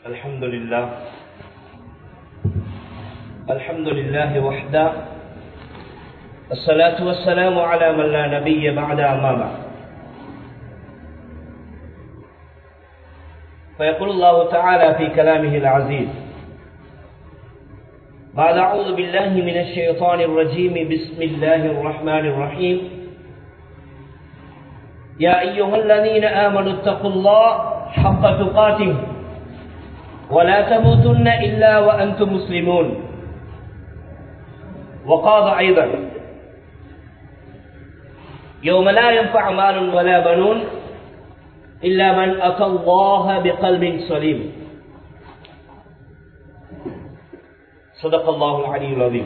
الحمد لله الحمد لله وحده الصلاة والسلام على من لا نبي بعد أما بعد فيقول الله تعالى في كلامه العزيز بعد أعوذ بالله من الشيطان الرجيم بسم الله الرحمن الرحيم يا أيها الذين آمنوا اتقوا الله حق تقاته ولا تموتن إلا وأنتم مسلمون وقال أيضا يوم لا ينفع مال ولا بنون إلا من أتى الله بقلب سليم صدق الله العلي العظيم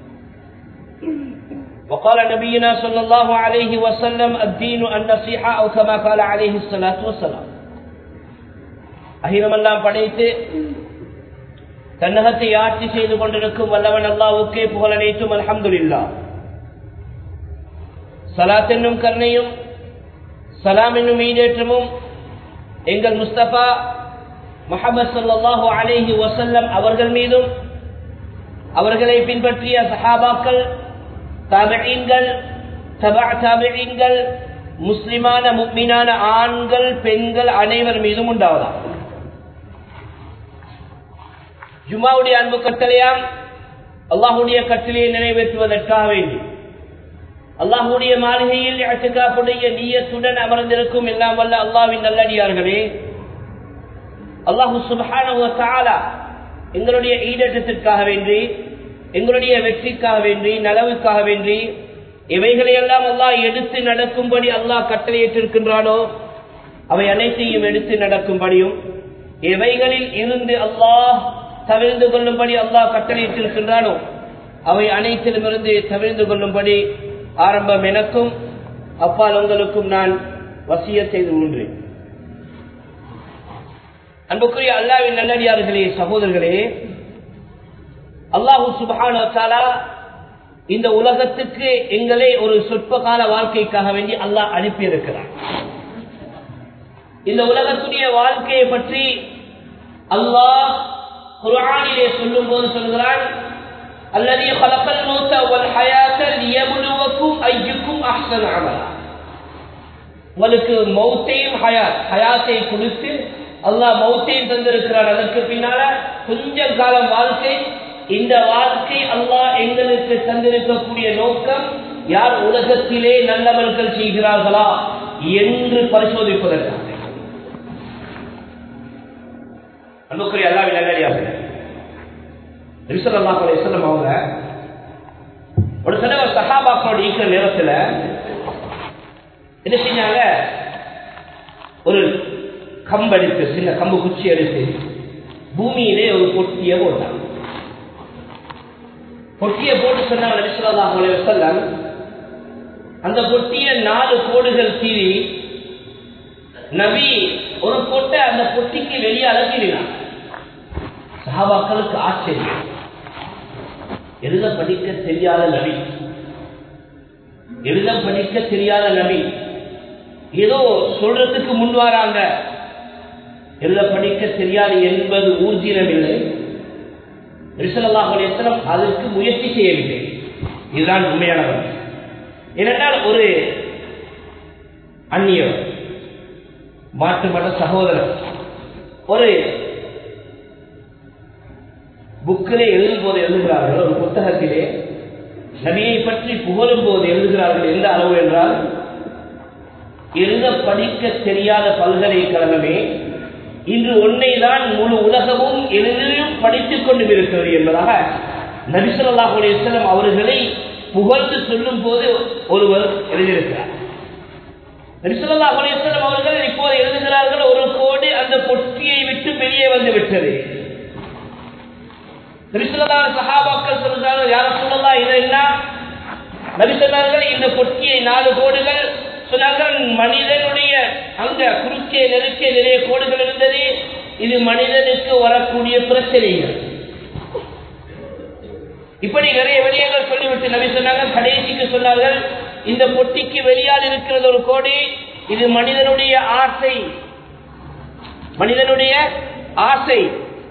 وقال نبينا صلى الله عليه وسلم الدين النصيحة أو كما قال عليه الصلاة والسلام அகிலமெல்லாம் படைத்து தன்னகத்தை ஆட்சி செய்து கொண்டிருக்கும் வல்லவன் அல்லாவுக்கே புகழனைத்தும் அல்ஹம்துலில்லா சலாத் என்னும் கருணையும் சலாம் என்னும் ஈடேற்றமும் எங்கள் முஸ்தபா முகமது சல்லாஹூ அலேஹி வசல்லம் அவர்கள் மீதும் அவர்களை பின்பற்றிய சஹாபாக்கள் தாபீன்கள் தபா தாபீன்கள் முஸ்லிமான முக்மினான ஆண்கள் பெண்கள் அனைவர் மீதும் உண்டாவதா ஜுமாவுடைய அன்பு கட்டளையாம் அல்லாஹுடைய கட்டளையை நிறைவேற்றுவதற்காக வேண்டி அல்லாஹுடைய மாளிகையில் அச்சுக்காப்புடைய நீயத்துடன் அமர்ந்திருக்கும் எல்லாம் வல்ல அல்லாவின் நல்லடியார்களே அல்லாஹு சுபஹான எங்களுடைய ஈடேற்றத்திற்காக வேண்டி எங்களுடைய வெற்றிக்காக வேண்டி நலவுக்காக வேண்டி இவைகளையெல்லாம் அல்லாஹ் எடுத்து நடக்கும்படி அல்லாஹ் கட்டளையிட்டிருக்கின்றானோ அவை அனைத்தையும் எடுத்து நடக்கும்படியும் எவைகளில் இருந்து அல்லாஹ் தவிர்ந்து கொள்ளும்படி அல்லாஹ் கட்டளையிட்டிருக்கின்றானோ அவை அனைத்திலுமிருந்து தவிர்ந்து கொள்ளும்படி ஆரம்பம் எனக்கும் அப்பால் உங்களுக்கும் நான் வசிய செய்து கொள்கிறேன் அன்புக்குரிய அல்லாவின் நல்லடியார்களே சகோதரர்களே அல்லாஹூ சுபானா இந்த உலகத்துக்கு எங்களை ஒரு சொற்ப கால வாழ்க்கைக்காக வேண்டி அல்லாஹ் அனுப்பியிருக்கிறார் இந்த உலகத்துடைய வாழ்க்கையை பற்றி அல்லாஹ் குரானிலே சொல்லும் போது சொல்கிறான் الذي خلق الموت والحياة ليبلوكم أيكم أحسن عملا உங்களுக்கு மௌத்தையும் ஹயாத் ஹயாத்தை கொடுத்து அல்லாஹ் மௌத்தையும் தந்திருக்கிறார் அதற்கு பின்னால கொஞ்ச காலம் வாழ்க்கை இந்த வாழ்க்கை அல்லாஹ் எங்களுக்கு தந்திருக்கக்கூடிய நோக்கம் யார் உலகத்திலே நல்லவர்கள் செய்கிறார்களா என்று பரிசோதிப்பதற்காக அன்புக்குரிய அல்லாவின் நல்லடியாக ரிசல்லாஹ் அலிஸ்லம் அவங்க ஒரு தடவை சஹாபாக்களோட ஈக்கிற நேரத்தில் என்ன செஞ்சாங்க ஒரு கம்பு அடித்து சின்ன கம்பு குச்சி அடித்து பூமியிலே ஒரு பொட்டியை போட்டாங்க பொட்டியை போட்டு சொன்னாங்க ரிசல்லாஹ் அலிவசல்லம் அந்த பொட்டிய நாலு கோடுகள் தீவி நபி ஒரு பொட்டை அந்த பொட்டிக்கு வெளியே அலங்கினான் சஹாபாக்களுக்கு ஆச்சரியம் எழுத படிக்க தெரியாத நபி எழுத படிக்க தெரியாத நபி ஏதோ சொல்றதுக்கு முன் வராங்க எழுத படிக்க தெரியாது என்பது ஊர்ஜினம் இல்லை ரிசலாஹுலேசனம் அதற்கு முயற்சி செய்யவில்லை இதுதான் உண்மையானவர் ஏனென்றால் ஒரு அந்நியர் மாட்டு மத சகோதரர் ஒரு புக்கிலே எழுதும் போது எழுதுகிறார்கள் ஒரு புத்தகத்திலே நபியை பற்றி புகழும் போது எழுதுகிறார்கள் எந்த அளவு என்றால் எழுத படிக்க தெரியாத பல்கலைக்கழகமே இன்று ஒன்னை தான் முழு உலகமும் எளிதிலும் படித்துக் கொண்டு இருக்கிறது என்பதாக நபிசல்லாஹ் அலிஸ்லாம் அவர்களை புகழ்ந்து சொல்லும் போது ஒருவர் எழுதியிருக்கிறார் நபிசல்லாஹ் அலிஸ்லாம் அவர்கள் இப்போது எழுதுகிறார்கள் ஒரு கோடு அந்த பொட்டியை விட்டு வெளியே வந்து விட்டது நபிசல்லாத சஹாபாக்கள் சொல்றாங்க யார சொல்லலாம் இது என்ன நபி சொன்னார்கள் இந்த பொட்டியை நாலு கோடுகள் சொன்னார்கள் மனிதனுடைய அங்க குறுக்கே நெருக்கே நிறைய கோடுகள் இருந்தது இது மனிதனுக்கு வரக்கூடிய பிரச்சனைகள் இப்படி நிறைய விடயங்கள் சொல்லிவிட்டு நபி சொன்னாங்க கடைசிக்கு சொன்னார்கள் இந்த பொட்டிக்கு வெளியால் இருக்கிறது ஒரு கோடி இது மனிதனுடைய ஆசை மனிதனுடைய ஆசை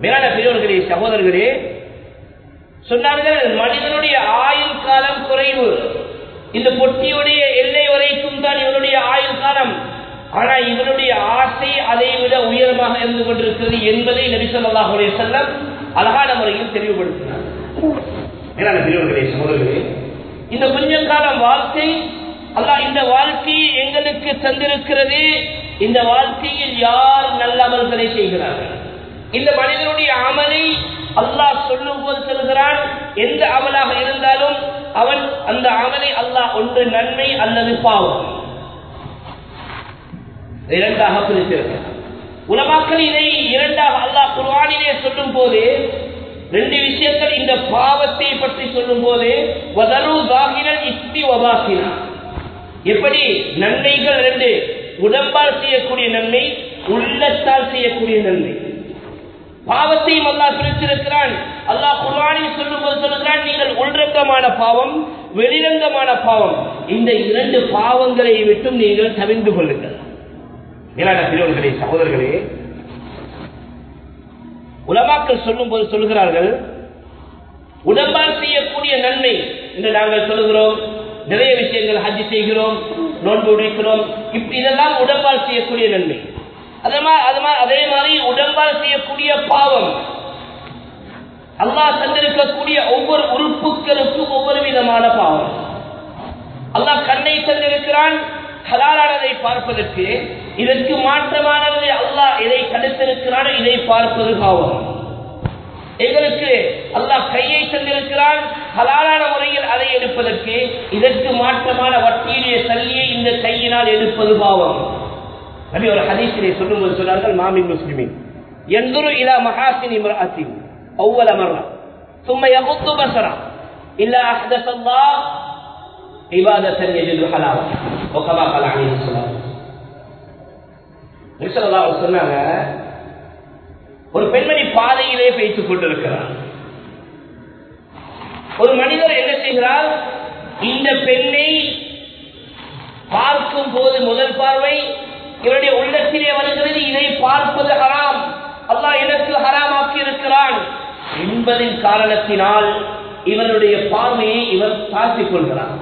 மேலான பெரியவர்களே சகோதரர்களே சொன்னார்கள் மனிதனுடைய ஆயுள் காலம் குறைவு இந்த பொட்டியுடைய எல்லை வரைக்கும் தான் இவனுடைய ஆயுள் காலம் ஆனா இவனுடைய ஆசை அதை விட உயரமாக இருந்து கொண்டிருக்கிறது என்பதை நபிசல்லாஹுடைய செல்லம் அழகான முறையில் தெளிவுபடுத்தினார் மேலான பெரியவர்களே சகோதரர்களே இந்த கொஞ்ச காலம் வாழ்க்கை அல்லாஹ் இந்த வாழ்க்கையை எங்களுக்கு தந்திருக்கிறது இந்த வாழ்க்கையில் யார் நல்ல அமல்களை செய்கிறார்கள் இந்த மனிதனுடைய அமலை அல்லாஹ் சொல்லும் போது சொல்கிறான் எந்த அமலாக இருந்தாலும் அவன் அந்த அமலை அல்லாஹ் ஒன்று நன்மை அல்லது பாவம் இரண்டாக பிரித்திருக்கிறான் உலமாக்கள் இதை இரண்டாக அல்லாஹ் குர்ஆனிலே சொல்லும் போது ரெண்டு விஷயங்கள் இந்த பாவத்தை பற்றி சொல்லும் போது வதரு தாகிரல் இஸ்தி வபாசினா எப்படி நன்மைகள் ரெண்டு உடம்பால் செய்யக்கூடிய நன்மை உள்ளத்தால் செய்யக்கூடிய நன்மை பாவத்தையும் அல்லாஹ் பிரித்திருக்கிறான் அல்லாஹ் குர்ஆனில் சொல்லும்போது சொல்லுகிறான் நீங்கள் உள்ரங்கமான பாவம் வெளிரங்கமான பாவம் இந்த இரண்டு பாவங்களை விட்டும் நீங்கள் தவிர்ந்து கொள்ளுங்கள் மேலான பெரியவர்களே சகோதரர்களே உலமாக்கள் சொல்லும் போது சொல்லுகிறார்கள் உடம்பால் செய்யக்கூடிய நன்மை என்று நாங்கள் சொல்லுகிறோம் நிறைய விஷயங்கள் ஹஜ் செய்கிறோம் நோன்பு உடைக்கிறோம் இப்படி இதெல்லாம் உடம்பால் செய்யக்கூடிய நன்மை அதே மாதிரி அது மாதிரி அதே மாதிரி உடம்பால் செய்யக்கூடிய பாவம் அல்லாஹ் தந்திருக்கக்கூடிய ஒவ்வொரு உறுப்புகளுக்கும் ஒவ்வொரு விதமான பாவம் அல்லாஹ் கண்ணை தந்திருக்கிறான் ஹலாலானதை பார்ப்பதற்கு இதற்கு மாற்றமானதை அல்லாஹ் எதை தடுத்திருக்கிறான் இதை பார்ப்பது பாவம் எங்களுக்கு அல்லாஹ் கையை தந்திருக்கிறான் ஹலாலான முறையில் அதை எடுப்பதற்கு இதற்கு மாற்றமான வட்டியிலே தள்ளியை இந்த கையினால் எடுப்பது பாவம் நபி ஒரு ஹதீஸிலே சொல்லும்போது சொன்னார்கள் மாமின் முஸ்லிமின் எந்தொரு இலா மகாசினி மிராத்தின் أول مرة ثم يغض بصره إلا أحدث الله عبادة يجد حلاوة وكما قال عليه الصلاة والسلام சொன்னாங்க ஒரு பெண்மணி பாதையிலே பேசிக் கொண்டிருக்கிறார் ஒரு மனிதர் என்ன செய்கிறார் இந்த பெண்ணை பார்க்கும் போது முதல் பார்வை இவருடைய உள்ளத்திலே வருகிறது இதை பார்ப்பது ஹராம் அல்லாஹ் எனக்கு ஹராமாக்கி இருக்கிறான் என்பதின் காரணத்தினால் இவருடைய பார்வையை இவர் தாழ்த்திக் கொள்கிறார்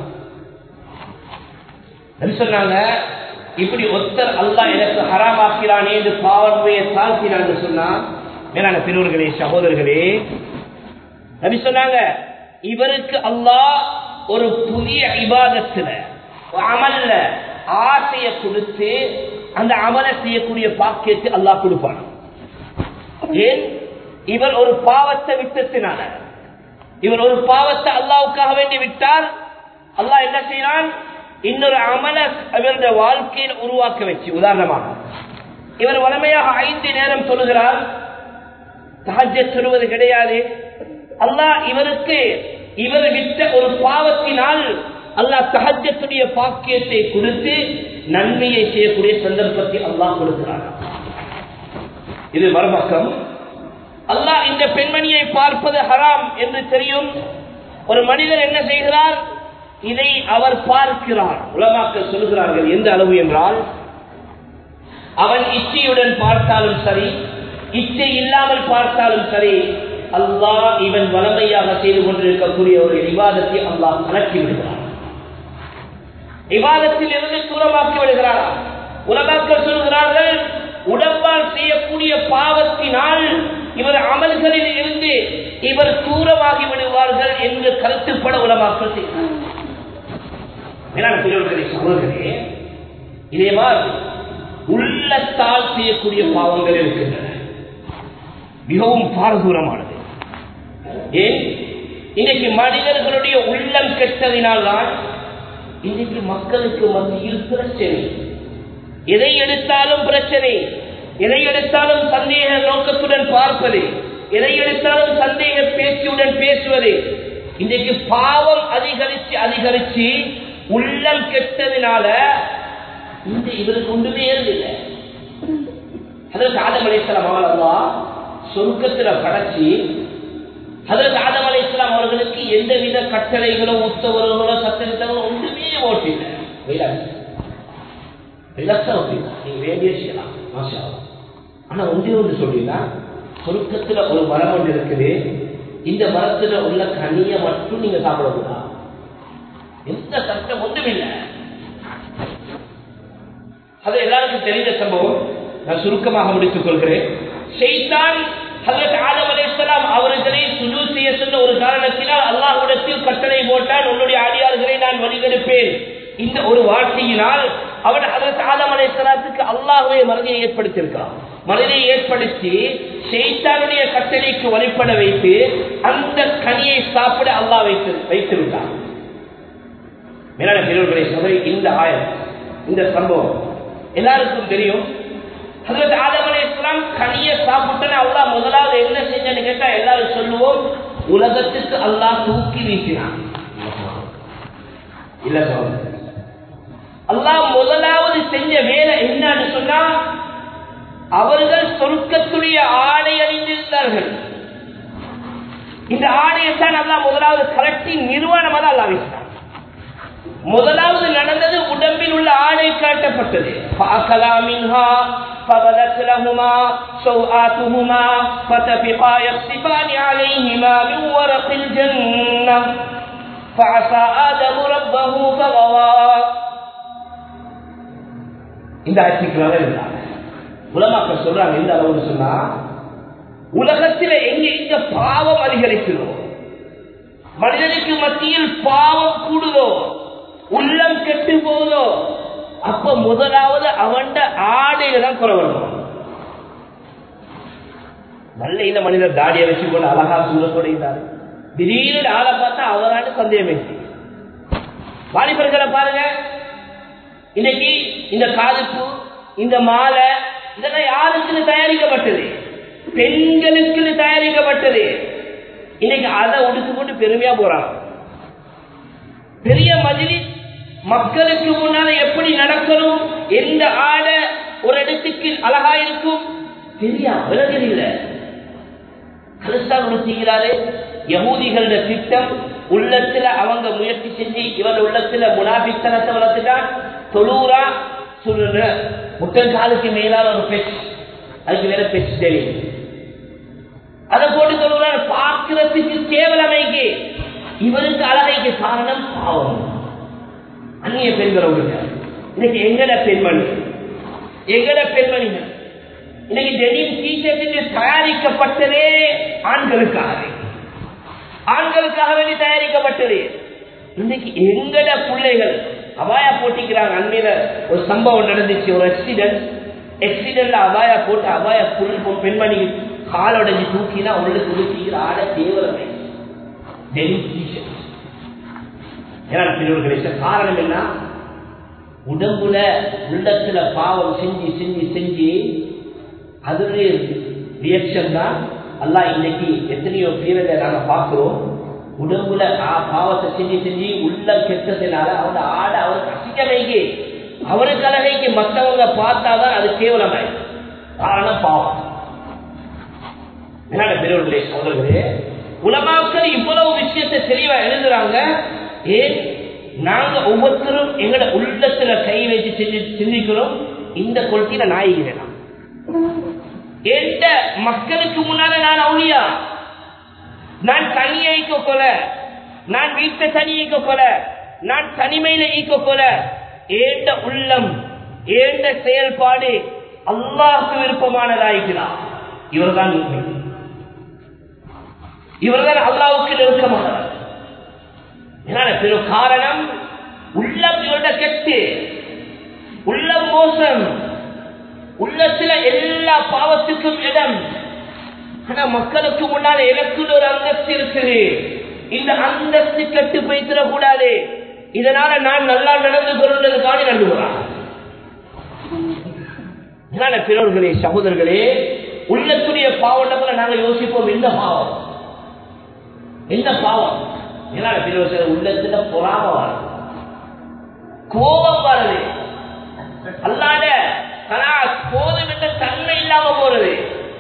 சொன்னாங்க இப்படி ஒத்தர் அல்லாஹ் எனக்கு ஹராமாக்கிறானே என்று பார்வையை தாழ்த்தினான்னு சொன்னா மேலான பெரியவர்களே சகோதரர்களே நபி சொன்னாங்க இவருக்கு அல்லாஹ் ஒரு புதிய இபாதத்துல அமல்ல ஆசைய கொடுத்து அந்த அமலை செய்யக்கூடிய பாக்கியத்தை அல்லாஹ் கொடுப்பான் ஏன் இவர் ஒரு பாவத்தை விட்டத்தினால இவர் ஒரு பாவத்தை அல்லாவுக்காக வேண்டி விட்டால் அல்லாஹ் என்ன செய்யறான் இன்னொரு அமல இவருடைய வாழ்க்கையில் உருவாக்க வச்சு உதாரணமாக இவர் வளமையாக ஐந்து நேரம் சொல்லுகிறார் தஹஜ சொல்லுவது கிடையாது அல்லாஹ் இவருக்கு இவர் விட்ட ஒரு பாவத்தினால் அல்லாஹ் தஹஜத்துடைய பாக்கியத்தை கொடுத்து நன்மையை செய்யக்கூடிய சந்தர்ப்பத்தை அல்லாஹ் கொடுக்கிறார் இது மறுபக்கம் அல்லாஹ் இந்த பெண்மணியை பார்ப்பது ஹராம் என்று தெரியும் ஒரு மனிதர் என்ன செய்கிறார் இதை அவர் பார்க்கிறார் உலமாக்கள் சொல்கிறார்கள் எந்த அளவு என்றால் அவன் இச்சையுடன் பார்த்தாலும் சரி இச்சை இல்லாமல் பார்த்தாலும் சரி அல்லாஹ் இவன் வளமையாக செய்து கொண்டிருக்கக்கூடிய ஒரு விவாதத்தை அல்லாஹ் கலக்கி விடுகிறார் விவாதத்தில் இருந்து தூரமாக்கி விடுகிறார் உலமாக்கள் சொல்கிறார்கள் உடம்பால் செய்யக்கூடிய பாவத்தினால் இவர் அமல்களில் இருந்து இவர் தூரமாகி விடுவார்கள் என்று கருத்துப்பட உலமாக்கள் செய்கிறார் சகோதரே இதே மாதிரி உள்ளத்தால் செய்யக்கூடிய பாவங்கள் இருக்கின்றன மிகவும் பாரதூரமானது ஏன் இன்னைக்கு மனிதர்களுடைய உள்ளம் கெட்டதினால்தான் இன்னைக்கு மக்களுக்கு மத்தியில் பிரச்சனை எதை எடுத்தாலும் பிரச்சனை எதை எடுத்தாலும் சந்தேக நோக்கத்துடன் பார்ப்பது எதை எடுத்தாலும் சந்தேக பேச்சுடன் பேசுவது இன்றைக்கு பாவம் அதிகரிச்சு அதிகரிச்சு உள்ளம் கெட்டதுனால இந்த இவருக்கு ஒன்றுமே இல்லை அதற்கு ஆதம் அலிஸ்லாம் அவர்களா சொர்க்கத்துல படைச்சி அதற்கு ஆதம் அலிஸ்லாம் அவர்களுக்கு எந்தவித கட்டளைகளோ உத்தவர்களோ சத்தரித்தவர்களோ ஒன்றுமே ஓட்டில்லை ரிலாக்ஸா ஓட்டினா நீங்க வேண்டிய செய்யலாம் மாஷா ஆனா ஒன்றே ஒன்று சொல்லினா சொருக்கத்துல ஒரு மரம் ஒன்று இருக்குது இந்த மரத்துல உள்ள கனியை மட்டும் நீங்க சாப்பிடக்கூடாது எந்த சட்டம் ஒன்றுமில்லை அது எல்லாருக்கும் தெரிந்த சம்பவம் நான் சுருக்கமாக முடித்துக் கொள்கிறேன் ஷைத்தான் ஹஜரத் ஆதம் அலைஹிஸ்ஸலாம் அவர்களை சுஜூத் செய்ய சொன்ன ஒரு காரணத்தினால் அல்லாஹ்விடத்தில் கட்டளை போட்டான் உன்னுடைய அடியார்களை நான் வழிகெடுப்பேன் இந்த ஒரு வார்த்தையினால் அவன் ஹஜரத் ஆதம் அலைஹிஸ்ஸலாத்துக்கு அல்லாஹ்வே மனதை ஏற்படுத்தியிருக்கான் மனதை ஏற்படுத்தி ஷைத்தானுடைய கட்டளைக்கு வழிபட வைத்து அந்த கனியை சாப்பிட அல்லாஹ் வைத்து வைத்து விட்டான் மேலான பெரியவர்களை சபை இந்த ஆயம் இந்த சம்பவம் எல்லாருக்கும் தெரியும் ஹஜரத் ஆதம் அலைஹிஸ்ஸலாம் கனியை சாப்பிட்டன அல்லாஹ் முதலாவது என்ன செஞ்சன்னு கேட்டா எல்லாரும் சொல்லுவோம் உலகத்துக்கு அல்லாஹ் தூக்கி வீசினான் இல்ல சொல்லுங்க அல்லாஹ் முதலாவது செஞ்ச வேலை என்னன்னு சொன்னா அவர்கள் சொர்க்கத்துடைய ஆடை அணிந்திருந்தார்கள் இந்த ஆடையைத்தான் அல்லாஹ் முதலாவது கலட்டி நிர்வாணமாக அல்லாஹ் வீசினான் முதலாவது நடந்தது உடம்பில் உள்ள ஆடை காட்டப்பட்டது فأكلا منها فبدت لهما سوآتهما فتفقا يخصفان عليهما من ورق الجنة فعصى آدم ربه فغوى இந்த ஆட்சிக்குள்ளாக இருந்தாங்க உலமாக்கள் சொல்றாங்க எந்த அளவுன்னு சொன்னா உலகத்தில் எங்க எங்க பாவம் அதிகரிக்கிறோ மனிதனுக்கு மத்தியில் பாவம் கூடுதோ உள்ளம் கெட்டு போகுதோ அப்ப முதலாவது அவன்ட ஆடையில தான் குறை வரணும் நல்ல இந்த மனிதர் தாடியை வச்சுக்கொண்டு அழகா சூழத்தோட இருந்தாரு திடீர்னு ஆளை பார்த்தா அவரான சந்தேகமே வாலிபர்களை பாருங்க இன்னைக்கு இந்த காதுப்பு இந்த மாலை இதெல்லாம் யாருக்குன்னு தயாரிக்கப்பட்டது பெண்களுக்குன்னு தயாரிக்கப்பட்டது இன்னைக்கு அதை உடுத்துக்கொண்டு பெருமையா போறாங்க பெரிய மதிலி மக்களுக்கு முன்னால எப்படி நடக்கணும் எந்த ஆடை ஒரு இடத்துக்கு அழகா இருக்கும் தெரியா விலகல் இல்ல கிறிஸ்தான் உடுத்துகிறாரு யகூதிகளோட திட்டம் உள்ளத்துல அவங்க முயற்சி செஞ்சு இவன் உள்ளத்துல முனாபித்தனத்தை வளர்த்துட்டான் தொழுறா சொல்லுற முட்டங்காலுக்கு மேலான ஒரு பெச் அதுக்கு வேற பெச் தெரியும் அதை போட்டு சொல்லுறாரு பார்க்கிறதுக்கு கேவலமைக்கு இவருக்கு அழகைக்கு காரணம் பாவம் அந்நிய பெண்களை விடுங்க இன்னைக்கு எங்கட பெண்மணி எங்கட பெண்மணிகள் இன்னைக்கு டெனிம் டீஷர்ட் தயாரிக்கப்பட்டதே ஆண்களுக்காக ஆண்களுக்காக வேண்டி தயாரிக்கப்பட்டது இன்னைக்கு எங்கட பிள்ளைகள் அபாயா போட்டிக்கிறாங்க அண்மையில ஒரு சம்பவம் நடந்துச்சு ஒரு ஆக்சிடென்ட் ஆக்சிடென்ட்ல அபாயா போட்டு அபாயா புல் பெண்மணி காலோடஞ்சி தூக்கினா உள்ளுக்கு உடுத்திக்கிற ஆட தேவலமை டெனிம் டீஷர்ட் ஏன்னா காரணம் என்ன உடம்புல உள்ளத்துல பாவம் செஞ்சு செஞ்சு செஞ்சு அதனுடைய ரியாக்ஷன் தான் அல்லா இன்னைக்கு எத்தனையோ பேரத்தை நாங்க பார்க்கிறோம் உடம்புல பாவத்தை செஞ்சு செஞ்சு உள்ள கெட்டதுனால அவனோட ஆடை அவருக்கு அசிக்கமைக்கு அவருக்கு அழகைக்கு மற்றவங்க பார்த்தாதான் அது கேவலமாய் காரணம் பாவம் என்னோட பெரியவர்களே சோதர்களே உலமாக்கள் இவ்வளவு விஷயத்தை தெளிவா எழுதுறாங்க ஏன் நாங்க ஒவ்வொருத்தரும் எங்கட உள்ளத்துல கை வச்சு செஞ்சு சிந்திக்கிறோம் இந்த கொள்கையில நாயிகிறேன் எந்த மக்களுக்கு முன்னால நான் அவுளியா நான் தனியை கொல நான் வீட்டை தனியை கொல நான் தனிமையில ஈக்க கொல ஏண்ட உள்ளம் ஏண்ட செயல்பாடு அல்லாஹுக்கு விருப்பமானதாயிருக்கிறார் இவர்தான் இவர்தான் அல்லாவுக்கு நெருக்கமானவர் என்ன பெரும் காரணம் உள்ளம் இவருட கெட்டு உள்ளம் மோசம் உள்ளத்துல எல்லா பாவத்துக்கும் இடம் ஆனா மக்களுக்கு முன்னால எனக்குள்ள ஒரு அந்தஸ்து இருக்குது இந்த அந்தஸ்து கெட்டு போய்த்திட கூடாது இதனால நான் நல்லா நடந்து கொள்வதற்காக நடந்துகிறான் இதனால பிறர்களே சகோதரர்களே உள்ளத்துடைய பாவம் நாங்க யோசிப்போம் எந்த பாவம் எந்த பாவம் ஏன்னா பிறகு உள்ளத்துல பொறாம வரும் கோபம் வருது அல்லாத தனா போதும் என்ற தன்மை இல்லாம போறது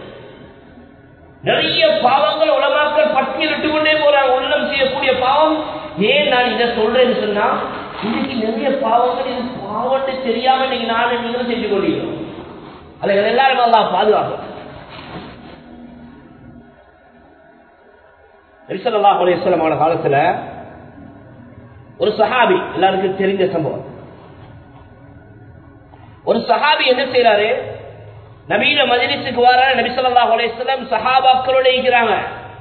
நிறைய பாவங்கள் உலமாக்கள் பட்டியலிட்டு கொண்டே போறாங்க உள்ளம் செய்யக்கூடிய பாவம் ஏன் நான் இதை சொல்றேன்னு சொன்னா இன்னைக்கு நிறைய பாவங்கள் இது பாவம்னு தெரியாம இன்னைக்கு நானும் நீங்களும் செஞ்சு கொள்கிறோம் அதுகள் எல்லாரும் நல்லா பாதுகாக்கும் ரிசல்லா அலையமான காலத்துல ஒரு சஹாபி எல்லாருக்கும் தெரிந்த சம்பவம் ஒரு சஹாபி என்ன செய்யறாரு நவீன மதினத்துக்கு வர நபிசல்லா அலையம் சஹாபாக்களோட இருக்கிறாங்க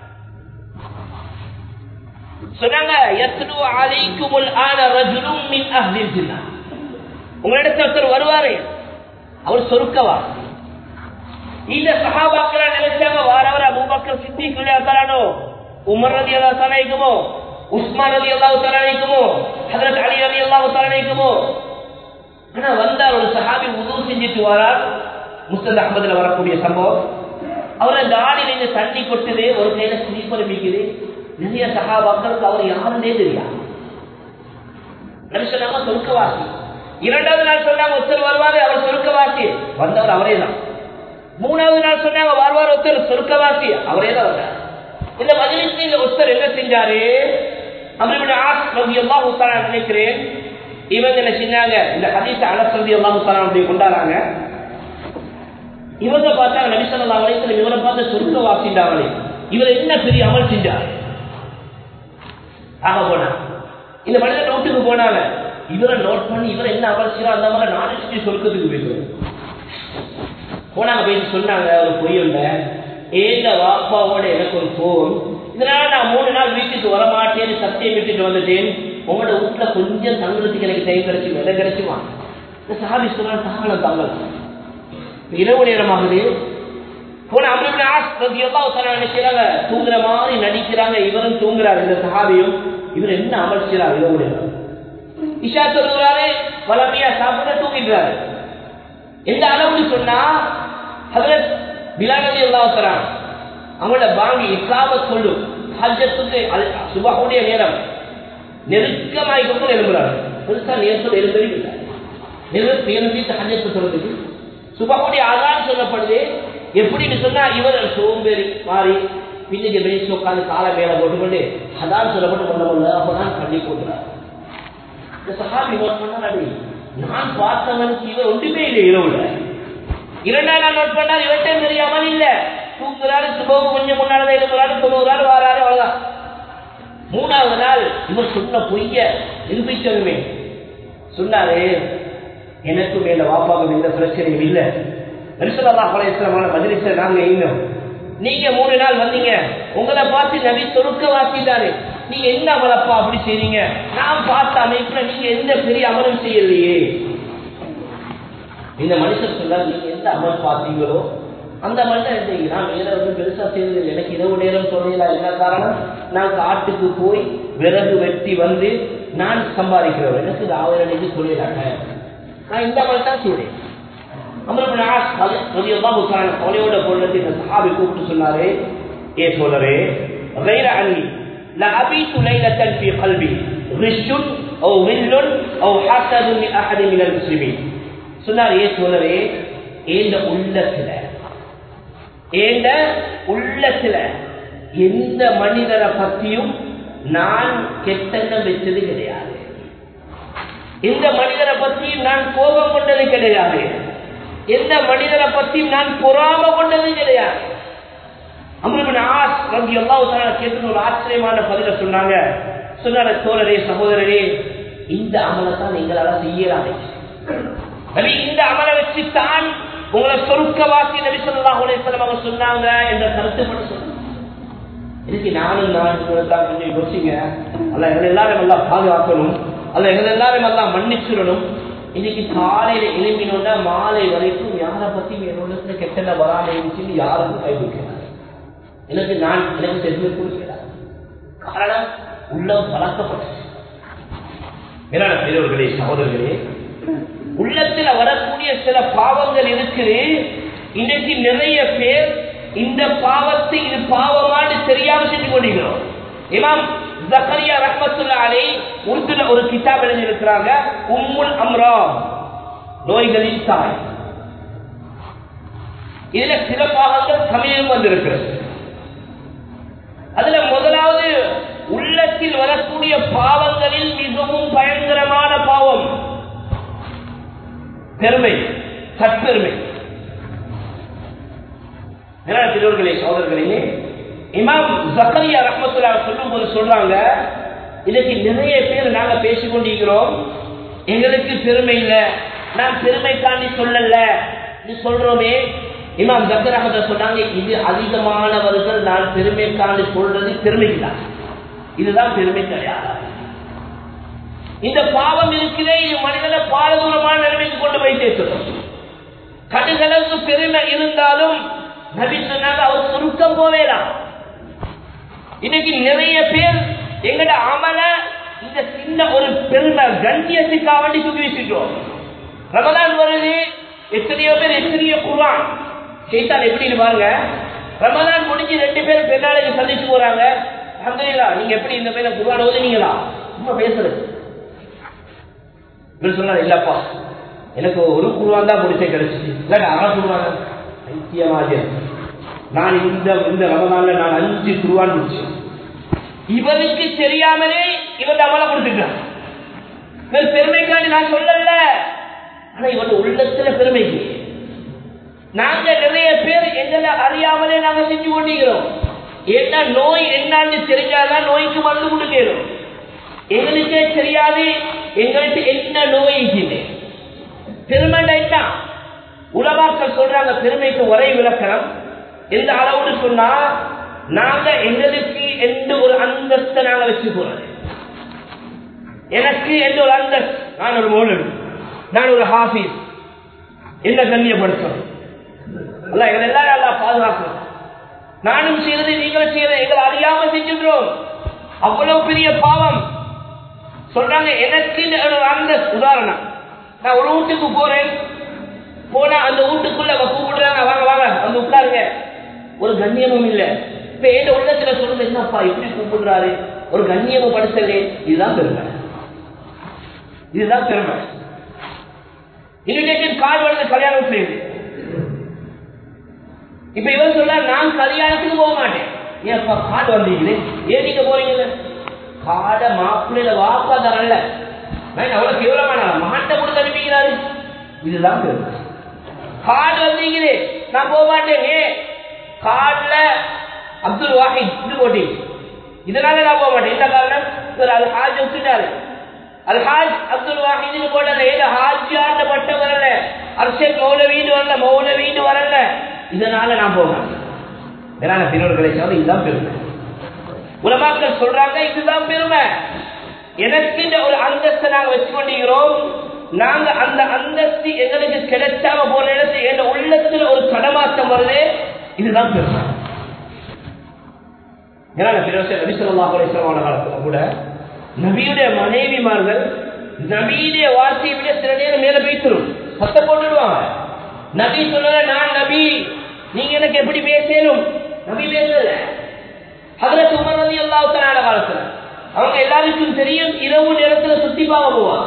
சொன்னாங்க எத்தனு அலைக்குமுல் ஆன ரஜுலும் மின் அஹ்லில் ஜின்னா உங்களிடத்தில் ஒருத்தர் வருவாரு அவர் சொருக்கவா இந்த சஹாபாக்கள நினைச்சாங்க வாரவர் அபூபக்கர் சித்திக் தரானோ உமர் ரதி அல்லா தரானிக்குமோ உஸ்மான் ரதி அல்லாஹ் தரானிக்குமோ ஹதரத் அலி ரதி அல்லாஹ் தரானிக்குமோ ஆனா வந்தார் ஒரு சஹாபி உதவு செஞ்சுட்டு வரார் முஸ்தத் அஹமதுல வரக்கூடிய சம்பவம் அவர் அந்த ஆடியில் இருந்து தண்ணி கொட்டுது ஒரு கையில ஸ்லீப்பர் மிக்குது நிறைய சகாபாக்களுக்கு அவர் யாருன்னே தெரியாது நபி சொன்னாங்க சொர்க்கவாசி இரண்டாவது நாள் சொன்னாங்க ஒருத்தர் வருவாரு அவர் சொர்க்கவாசி வந்தவர் அவரே தான் மூணாவது நாள் சொன்னாங்க வருவார் ஒருத்தர் சொர்க்கவாசி அவரே தான் வந்தார் இந்த மஜிலிஸ்ல இந்த ஒருத்தர் என்ன செஞ்சாரு அமருடைய ஆஸ் ரவி எல்லாம் உத்தாரா நினைக்கிறேன் இவங்க என்ன செஞ்சாங்க இந்த ஹதீஸ் அனஸ் ரவி எல்லாம் உத்தாரா அப்படி கொண்டாடுறாங்க இவங்க பார்த்தாங்க நபிசல்லா வலைத்துல இவரை பார்த்து சொர்க்கவாசிண்டாங்களே இவர் என்ன பெரிய அமல் செஞ்சாரு ஆக போனாங்க இந்த மனிதன் நோட்டுக்கு போனாங்க இவரை நோட் பண்ணி இவரை என்ன அவசியம் அந்த மாதிரி நாலு சொர்க்கத்துக்கு போயிட்டு போனாங்க போயிட்டு சொன்னாங்க ஒரு பொய்யல்ல ஏங்க வாப்பாவோட எனக்கு ஒரு கோவம் இதனால நான் மூணு நாள் வீட்டுக்கு வரமாட்டேன்னு சத்தியம் விட்டுட்டு வந்துட்டேன் உங்களோட வீட்டுல கொஞ்சம் தங்குறதுக்கு எனக்கு டைம் கிடைச்சி விலை கிடைச்சுமா இந்த சாபி சொன்னால் தாங்கலாம் தாங்கலாம் இரவு நேரமாகுது போன நினைக்கிறாங்க தூங்குற மாதிரி நடிக்கிறாங்க இவரும் தூங்குறாரு இந்த சஹாபியும் இவர் என்ன அமல் செய்யறாரு இரவு நேரம் இஷா சொல்லுறாரு வளமையா சாப்பிட தூங்கிடுறாரு எந்த அளவுன்னு சொன்னா ஹதரத் பிலானதி எல்லாம் தரான் அவங்கள வாங்கி இஸ்லாம சொல்லும் ஹஜத்துக்கு சுபகுடைய நேரம் நெருக்கமாய் கொண்டு எழும்புறாரு பெருசா நேரத்தில் எழுந்தவே இல்லை நெருப்பு எழுந்திட்டு ஹஜத்து சொல்றதுக்கு சுபகுடைய ஆதான் சொல்லப்படுது எப்படின்னு சொன்னா இவர் சோம்பேறி மாறி பின்னுக்கு வெளிச்சு உட்காந்து காலை மேல போட்டுக்கொண்டு அதான் சொல்லப்பட்டு கொள்ள முடியல அப்பதான் பண்ணி போட்டுறாரு இந்த சஹாபி நோட் பண்ணாரு நான் பார்த்தவனுக்கு இவர் ஒன்றுமே இல்லை இரவுல இரண்டாம் நாள் நோட் பண்ணார் இவர்கிட்ட தெரியாமல் இல்ல தூங்குறாரு சுபம் கொஞ்சம் முன்னாடி எழுப்புறாரு தொண்ணூறாரு வாராரு அவ்வளவுதான் மூணாவது நாள் இவர் சொன்ன பொய்ய நிரூபிச்சதுமே சொன்னாரு எனக்கு மேல வாப்பாவுக்கு எந்த பிரச்சனையும் இல்லை நரிசல்லா பழையமான மதுரிச நாங்க இன்னும் நீங்க மூணு நாள் வந்தீங்க உங்களை பார்த்து நபி தொழுக்க வாசிட்டாரு நீங்க என்ன அமலப்பா அப்படி செய்றீங்க நான் பார்த்த அமைப்புல நீங்க எந்த பெரிய அமலும் செய்யலையே இந்த மனுஷன் சொன்னார் நீங்க எந்த அமல் பார்த்தீங்களோ அந்த மனுஷன் என்ன நான் வேற வந்து பெருசா செய்தது எனக்கு இரவு நேரம் சொல்லல என்ன காரணம் நான் காட்டுக்கு போய் விறகு வெட்டி வந்து நான் சம்பாதிக்கிறவன் எனக்கு இது ஆயிரம் அன்னைக்கு சொல்லலாங்க நான் இந்த அமல் தான் செய்றேன் கவலையோட பொருளத்தை இந்த சஹாபி கூப்பிட்டு சொன்னாரு ஏ சோழரே غير عني لأبيت ليلة في قلبي غش أو غل أو حسد من أحد من المسلمين சொன்னார் ஏ சோழரே ஏந்த உள்ளத்துல ஏந்த உள்ளத்துல எந்த மனிதரை பத்தியும் நான் கெட்டெண்ணம் வச்சது கிடையாது எந்த மனிதரை பத்தியும் நான் கோபம் கொண்டது கிடையாது எந்த மனிதரை பத்தியும் நான் பொறாம கொண்டது கிடையாது அமிர்பின் ஆஸ் ரவி எல்லா கேட்டு ஒரு ஆச்சரியமான பதில சொன்னாங்க சொன்னார தோழரே சகோதரரே இந்த அமலை தான் எங்களால செய்யலாமே நபி இந்த அமலை வச்சு தான் உங்களை சொருக்கவாசி நபி சொல்லா உலகம் அவங்க சொன்னாங்க என்ற கருத்து மட்டும் சொன்னாங்க இதுக்கு நானும் நான் தான் கொஞ்சம் யோசிங்க அல்ல எங்களை எல்லாரும் எல்லாம் பாதுகாக்கணும் அல்ல எங்களை எல்லாரும் எல்லாம் மன்னிச்சிடணும் இன்னைக்கு காலையில எழுப்பினோட மாலை வரைக்கும் யாரை பத்தி என்னோட கெட்டன வராம இருந்துச்சுன்னு யாருக்கும் கை வைக்கிறார் எனக்கு நான் எனக்கு தெரிஞ்சு கொடுக்கிறார் காரணம் உள்ளம் பழக்கப்பட்டது மேலான பெரியவர்களே சகோதரர்களே உள்ளத்துல வரக்கூடிய சில பாவங்கள் இருக்குது இன்னைக்கு நிறைய பேர் இந்த பாவத்தை இது பாவமானு தெரியாம செஞ்சு கொண்டிருக்கிறோம் இமாம் ஜக்கரியா ரஹ்மத்துல்லா அலை உருதுல ஒரு கிதாப் எழுதி இருக்கிறாங்க உம்முல் அம்ரா நோய்களின் தாய் இதுல சில பாகங்கள் தமிழிலும் வந்திருக்கிறது அதுல முதலாவது உள்ளத்தில் வரக்கூடிய பாவங்களில் மிகவும் பயங்கரமான பாவம் பெருமை தற்பெருமை திருவர்களே சோதர்களே இமாம் ஜக்கரியா ரஹ்மத்துல்லா சொல்லும் போது சொல்றாங்க இன்னைக்கு நிறைய பேர் நாங்க பேசிக் கொண்டிருக்கிறோம் எங்களுக்கு பெருமை இல்ல நான் பெருமைக்காண்டி சொல்லல இது சொல்றோமே இமாம் ஜக்கர் அஹமது சொன்னாங்க இது அதிகமானவர்கள் நான் பெருமைக்காண்டி சொல்றது பெருமை இல்லை இதுதான் பெருமை கிடையாது இந்த பாவம் இருக்கிறே இது மனிதனை பாரதூரமான நிலைமைக்கு கொண்டு போய் சேர்க்கிறோம் கடுகளவுக்கு பெருமை இருந்தாலும் நபி சொன்னாங்க அவர் சுருக்கம் போவேலாம் இன்னைக்கு நிறைய பேர் எங்கட அமல இந்த சின்ன ஒரு பெருமை கண்ணியத்துக்காக வேண்டி தூக்கி வச்சுக்கிறோம் ரமதான் வருது எத்தனையோ பேர் எத்தனையோ குர்ஆன் செய்தான் எப்படின்னு பாருங்க ரமதான் முடிஞ்சு ரெண்டு பேர் பெண்ணாளைக்கு சந்திச்சு போறாங்க அல்ஹம்துலில்லாஹ் நீங்க எப்படி இந்த பேரை குர்ஆன் ஓதுனீங்களா சும்மா பேசுறது இவர் சொன்னார் இல்லப்பா எனக்கு ஒரு குருவான் தான் முடிச்சே கிடைச்சிச்சு இல்லாட்டி அரை குருவான் ஐக்கியமாக நான் இந்த இந்த ரமதான்ல நான் அஞ்சு குருவான் முடிச்சேன் இவருக்கு தெரியாமலே இவர் அமல கொடுத்துட்டான் இவர் பெருமைக்காண்டி நான் சொல்லல ஆனா இவன் உள்ளத்துல பெருமைக்கு நாங்க நிறைய பேர் எங்களை அறியாமலே நாங்க செஞ்சு கொண்டிருக்கிறோம் ஏன்னா நோய் என்னன்னு தெரிஞ்சாதான் நோய்க்கு மருந்து கொடுக்கிறோம் எங்களுக்கே தெரியாது எங்களுக்கு என்ன நோய் இருக்குது பெருமைண்டா என்ன உலமாக்கள் சொல்றாங்க பெருமைக்கு ஒரே விளக்கணம் எந்த அளவுன்னு சொன்னா நாங்க எங்களுக்கு எந்த ஒரு அந்தஸ்தை நாங்க வச்சு போறது எனக்கு எந்த ஒரு அந்தஸ்து நான் ஒரு மௌலவி நான் ஒரு ஹாஃபீஸ் என்ன கண்ணியப்படுத்தணும் அல்ல எங்களை எல்லாரும் நல்லா பாதுகாக்கணும் நானும் செய்யறது நீங்களும் செய்யறது எங்களை அறியாம செஞ்சுக்கிறோம் அவ்வளவு பெரிய பாவம் சொல்றாங்க எனக்கு ஒரு அந்த உதாரணம் நான் ஒரு வீட்டுக்கு போறேன் போனா அந்த வீட்டுக்குள்ள அவ கூப்பிடுறாங்க வாங்க வாங்க வந்து உட்காருங்க ஒரு கண்ணியமும் இல்ல இப்ப என் உள்ளத்துல சொல்றது என்னப்பா இப்படி கூப்பிடுறாரு ஒரு கண்ணியமும் படுத்தலே இதுதான் பெருமை இதுதான் பெருமை இன்விடேஷன் கார்டு வருது கல்யாணம் செய்யுது இப்ப இவன் சொல்ல நான் கல்யாணத்துக்கு போக மாட்டேன் ஏன்ப்பா கார்டு வந்தீங்களே ஏன் நீங்க போறீங்கல்ல காட மாப்பிள்ளையில வாப்பா தரல நான் அவ்வளவு கேவலமான மகன்கிட்ட கொடுத்து அனுப்பிக்கிறாரு இதுதான் பெருமை காடு வந்தீங்களே நான் போக மாட்டேன் ஏன் கார்டுல அப்துல் வாஹித் இது போட்டீங்க இதனால நான் போக மாட்டேன் இந்த காரணம் இவர் அது ஹாஜ் விட்டுட்டாரு அது ஹாஜ் அப்துல் வாஹித்னு போடல ஏதோ ஹாஜியாண்ட பட்டம் வரல அரசியல் மௌலவீடு வரல மௌலவீடு வரல இதனால நான் போக மாட்டேன் இதனால பிறர்களை சொல்ல இதுதான் பெருமை உலமாக்கள் சொல்றாங்க இதுதான் பெருமை எனக்கு இந்த ஒரு அந்தஸ்தை நாங்க வச்சு கொண்டிருக்கிறோம் நாங்க அந்த அந்தஸ்து எங்களுக்கு கிடைச்சாம போன இடத்துல எங்க உள்ளத்துல ஒரு தடமாற்றம் வருது இதுதான் பெருமை ஏன்னா நபிசல்லாஹ் காலத்துல கூட நபியுடைய மனைவிமார்கள் நபியுடைய வார்த்தையை விட சில நேரம் மேல பேசிடும் சத்தம் போட்டுடுவாங்க நபி சொல்லல நான் நபி நீங்க எனக்கு எப்படி பேசணும் நபி பேசல ஹதரத் உமர் ரதி அல்லாஹ் காலத்துல அவங்க எல்லாருக்கும் தெரியும் இரவு நேரத்துல சுத்தி பார்க்க போவாங்க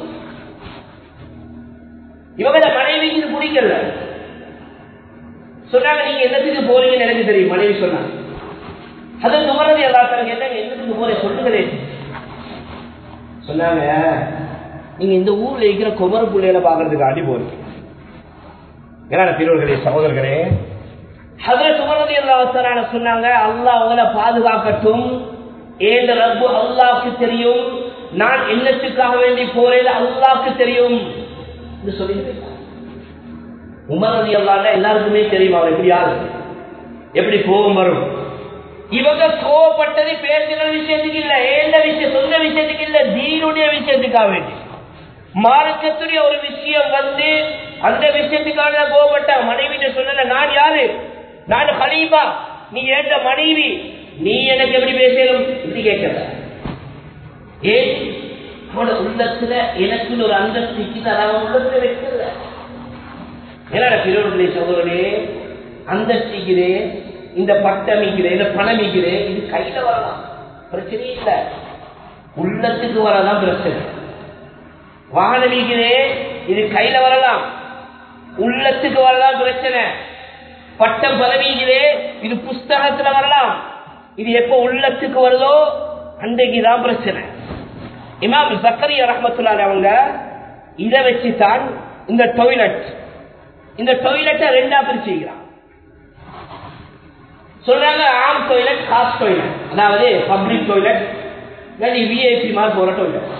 இவங்கள மனைவிக்கு இது பிடிக்கல சொன்னாங்க நீங்க என்னத்துக்கு போறீங்கன்னு எனக்கு தெரியும் மனைவி சொன்னாங்க ஹதரத் உமர் ரதி அல்லாஹ் என்னங்க என்னத்துக்கு போறேன் சொல்லுங்களேன் சொன்னாங்க நீங்க இந்த ஊர்ல இருக்கிற குமர பிள்ளைகளை பாக்குறதுக்கு அடி போறீங்க ஏன்னா பெரியவர்களே சகோதரர்களே ஹதரத் உமரதி அல்லாஹால சொன்னாங்க அல்லாஹ் உங்களை பாதுகாக்கட்டும் ஏந்த ரப்பு அல்லாஹ்க்கு தெரியும் நான் என்னத்துக்காக வேண்டி போறேன் அல்லாஹ்க்கு தெரியும் என்று சொல்லி உமரதி அல்லாஹ் எல்லாருக்குமே தெரியும் அவர் எப்படி யாரு எப்படி கோபம் வரும் இவங்க கோவப்பட்டது பேசுகிற விஷயத்துக்கு இல்ல ஏந்த விஷயம் சொந்த விஷயத்துக்கு இல்ல தீனுடைய விஷயத்துக்காக வேண்டி மார்க்கத்துடைய ஒரு விஷயம் வந்து அந்த விஷயத்துக்காக கோவப்பட்ட மனைவிட்ட சொல்லல நான் யாரு நான் ஹலீபா நீ ஏற்ற மனைவி நீ எனக்கு எப்படி பேசணும் இப்படி கேட்கல ஏன் அவனோட உள்ளத்துல எனக்குன்னு ஒரு அந்தஸ்து அவன் உள்ளத்துல வைக்கல என்னடா பிறவர்களே சகோதரே அந்தஸ்திக்கிறே இந்த பட்டமிக்கிறேன் இந்த பணமிக்கிறேன் இது கையில வரலாம் பிரச்சனை இல்லை உள்ளத்துக்கு வரதான் பிரச்சனை வாகனமிக்கிறே இது கையில வரலாம் உள்ளத்துக்கு வரலாம் பிரச்சனை பட்டம் பதவியிலே இது புஸ்தகத்துல வரலாம் இது எப்ப உள்ளத்துக்கு வருதோ அன்றைக்கு தான் பிரச்சனை இமாம் சக்கரியா ரஹமத்துல்லால அவங்க இதை வச்சுதான் இந்த டொய்லெட் இந்த டொய்லெட்டை ரெண்டா பிரிச்சுக்கிறான் சொல்றாங்க ஆம் டாய்லெட் காஸ் டாய்லெட் அதாவது பப்ளிக் டாய்லெட் இல்லாட்டி விஐபி மாதிரி போற டாய்லெட்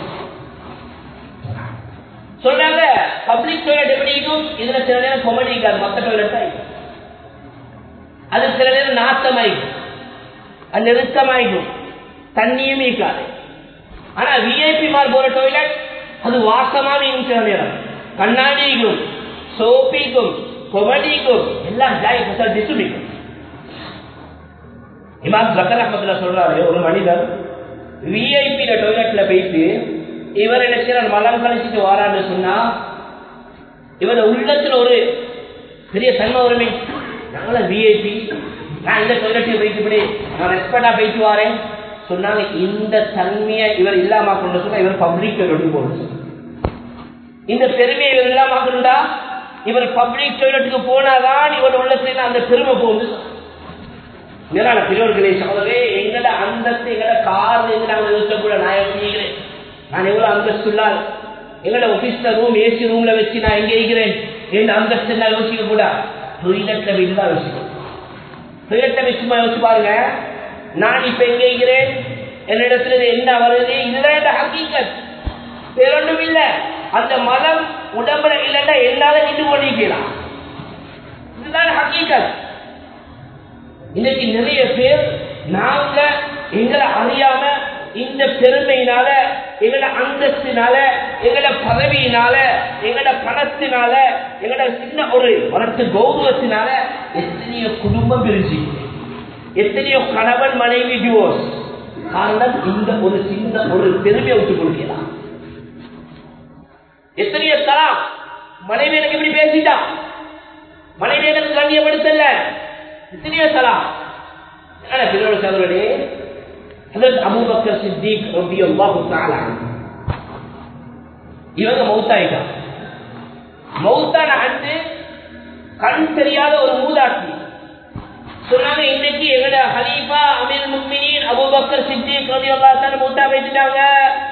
சொல்றாங்க பப்ளிக் டாய்லெட் எப்படி இருக்கும் இதுல சில நேரம் கொமடி இருக்காது மத்த டாய்லெட் தான் இருக்கும் அது சில நேரம் நாத்தமாயிடும் அது நெருக்கமாயிடும் தண்ணியும் இருக்காது ஆனா விஐபி மாதிரி போற டாய்லெட் அது வாசமாக இருக்கும் சில நேரம் கண்ணாடிக்கும் சோப்பிக்கும் கொமடிக்கும் எல்லாம் ஜாய் ஃபெசிலிட்டிஸும் இருக்கும் இமாம் ஜக்கர் அஹமதுல்லா சொல்றாரு ஒரு மனிதர் விஐபி டாய்லெட்ல போயிட்டு இவர் என்ன செய்யறார் மலம் கழிச்சிட்டு வாரான்னு சொன்னா இவர் உள்ளத்துல ஒரு பெரிய தன்மை உரிமை நாங்கள விஐபி நான் இந்த டாய்லெட்டில் போயிட்டு இப்படி நான் ரெஸ்பெக்டா போயிட்டு வாரேன் சொன்னாங்க இந்த தன்மையை இவர் இல்லாம கொண்டு சொன்னா இவர் பப்ளிக் டாய்லெட்டுக்கு போகணும் இந்த பெருமையை இவர் இல்லாம கொண்டா இவர் பப்ளிக் டாய்லெட்டுக்கு போனாதான் இவர் உள்ளத்துல அந்த பெருமை போகுது மேலான பெரியவர்களே சகோதரே எங்கட அந்தஸ்து எங்கட கார் எங்க நாங்கள் யோசிக்கக்கூட நான் யோசிக்கிறேன் நான் எவ்வளவு அந்தஸ்து இல்லாத எங்கட ஆபீஸ்ல ரூம் ஏசி ரூம்ல வச்சு நான் எங்க இருக்கிறேன் என் அந்தஸ்து நான் யோசிக்க கூட டொய்லெட்ல வச்சு தான் யோசிக்கணும் டொய்லெட்ல வச்சுமா யோசிச்சு பாருங்க நான் இப்ப எங்க இருக்கிறேன் என்னிடத்துல இது என்ன வருது இதுதான் இந்த ஹக்கீக்கத் வேறொன்றும் இல்ல அந்த மதம் உடம்புல இல்லைன்னா என்னால நின்று கொண்டிருக்கலாம் இதுதான் ஹக்கீக்கத் இன்னைக்கு நிறைய பேர் நாங்க எங்களை அறியாம இந்த பெருமையினால எங்கட அந்தஸ்தினால எங்கட பதவியினால எங்கட பணத்தினால எங்கட சின்ன ஒரு வளர்த்து கௌரவத்தினால எத்தனையோ குடும்பம் பிரிஞ்சு எத்தனையோ கணவன் மனைவி டிவோர்ஸ் காரணம் இந்த ஒரு சின்ன ஒரு பெருமையை விட்டுக் கொடுக்கலாம் எத்தனையோ தலா மனைவி எனக்கு எப்படி பேசிட்டான் மனைவி எனக்கு கண்ணியப்படுத்தல எத்தனையோ தலா திருவள்ள சகோதரே ஹதரத் அபூபக்கர் சித்திக் ரலியல்லாஹு தஆலா இவங்க மௌத்தாயிட்டான் மௌத்தான அன்று கண் தெரியாத ஒரு மூதாட்டி சொன்னாங்க இன்னைக்கு எங்கட ஹலீஃபா அமீர் முக்மினின் அபூபக்கர் சித்திக் ரலியல்லாஹு தஆலா மௌத்தா போயிட்டாங்க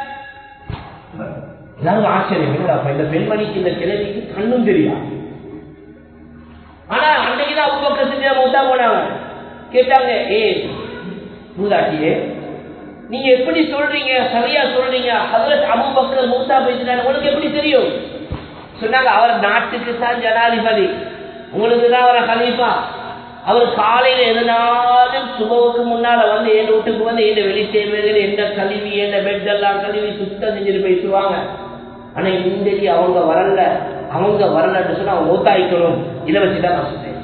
எல்லாரும் ஆச்சரியம் என்னடா இந்த பெண்மணிக்கு இந்த கிழவிக்கு கண்ணும் தெரியாது ஆனா அன்னைக்குதான் அபூபக்கர் சித்திக் மௌத்தா போனாங்க கேட்டாங்க ஏ மூதாட்டியே நீங்க எப்படி சொல்றீங்க சரியா சொல்றீங்க ஹதரத் அபூபக்கர் மூத்தா பேசினாரு உங்களுக்கு எப்படி தெரியும் சொன்னாங்க அவர் நாட்டுக்கு தான் ஜனாதிபதி உங்களுக்கு தான் அவர் ஹலீஃபா அவர் காலையில எதனாலும் சுபவுக்கு முன்னால வந்து என் வீட்டுக்கு வந்து எந்த வெளி தேவைகள் எந்த கழுவி எந்த பெட் எல்லாம் கழுவி சுத்தம் செஞ்சுட்டு பேசுவாங்க ஆனா இன்றைக்கு அவங்க வரல அவங்க வரலன்னு சொன்னா அவங்க மூத்தாய்க்கணும் இதை வச்சுதான் நான் சொன்னேன்